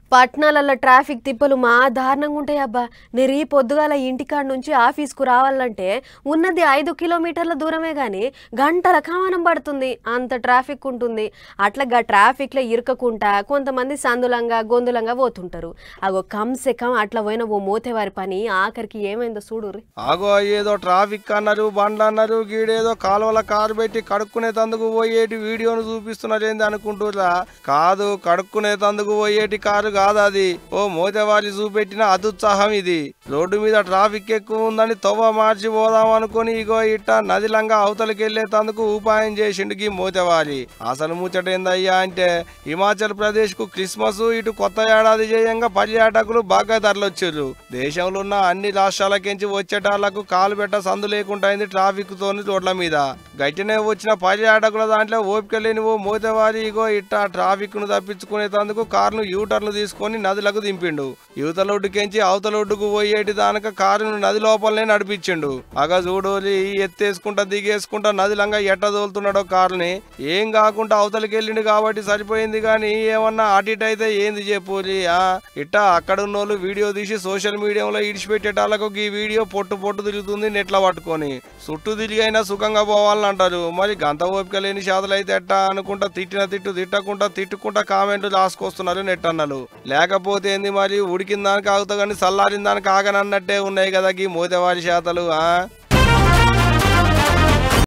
పట్నాలలో ట్రాఫిక్ తిప్పలు మా దారుణంగా ఉంటాయి అబ్బా నేను ఈ పొద్దుగాల ఇంటికాడ నుంచి ఆఫీస్కు రావాలంటే ఉన్నది ఐదు కిలోమీటర్ల దూరమే కానీ గంటల కామనం పడుతుంది అంత ట్రాఫిక్ ఉంటుంది అట్లా ట్రాఫిక్లో ఇరుకకుంటా కొంతమంది సందులంగా గొంతులంగా పోతుంటారు అగో కమ్సే కమ్ అట్లా పోయిన ఓ మోతేవారి పని ఆఖరికి ఏమైందో చూడు ఆగో ఏదో ట్రాఫిక్ అన్నారు బండ్లు అన్నారు గీడేదో కాలువల కారు పెట్టి కడుక్కునే తందుకు పోయేటి వీడియోను చూపిస్తున్నారు ఏంది అనుకుంటురా కాదు కడుక్కునే తందుకు పోయేటి కారు కాదు అది ఓ మోతేవారి చూపెట్టిన అదుత్సాహం ఇది రోడ్డు మీద ట్రాఫిక్ ఎక్కువ ఉందని తొవ్వ మార్చి పోదాం అనుకుని ఇగో ఇట్ట నదిలంగా అవతలకి వెళ్లే తందుకు ఉపాయం చేసిండు గీ మోతేవారి అసలు ముచ్చట ఏందయ్యా అంటే హిమాచల్ ప్రదేశ్ కు క్రిస్మస్ ఇటు కొత్త ఏడాది చేయంగా పర్యాటకులు బాగా తరలొచ్చారు దేశంలో ఉన్న అన్ని రాష్ట్రాలకించి వచ్చేటాళ్లకు కాలు పెట్ట సందు లేకుండా అయింది ట్రాఫిక్ తోని రోడ్ల మీద గట్టినే వచ్చిన పర్యాటకుల దాంట్లో ఓపిక లేని ఓ మోతేవారి ఇగో ఇట్ట ట్రాఫిక్ ను తప్పించుకునేందుకు కారును యూటర్లు తీసుకొని నదులకు దింపిండు యువతల ఒడ్డుకెంచి అవతల ఒడ్డుకు పోయేటి దానక కారును నది లోపలనే నడిపించిండు అగ చూడోలి ఎత్తేసుకుంటా దిగేసుకుంటా నదిలంగా ఎట్ట తోలుతున్నాడో కారుని ఏం కాకుండా అవతలకి వెళ్ళిండు కాబట్టి సరిపోయింది కానీ ఏమన్నా అటు ఇటు అయితే ఏంది చెప్పులి ఆ ఇట్ట అక్కడ ఉన్నోళ్ళు వీడియో తీసి సోషల్ మీడియాలో ఇడిచిపెట్టేటాలకు ఈ వీడియో పొట్టు పొట్టు తిరుగుతుంది నెట్ల పట్టుకొని చుట్టూ తిరిగి అయినా సుఖంగా పోవాలని అంటారు మరి గంత ఓపిక లేని శాతలు అయితే ఎట్ట అనుకుంటా తిట్టిన తిట్టు తిట్టకుండా తిట్టుకుంటా కామెంట్లు రాసుకొస్తున్నారు నెట్టన్నలు లేకపోతే ఏంది మరి ఉడికిన దానికి ఆగుతా కానీ చల్లారిన దానికి ఆగనన్నట్టే ఉన్నాయి కదా ఈ మోతేవారి శాతలు ఆ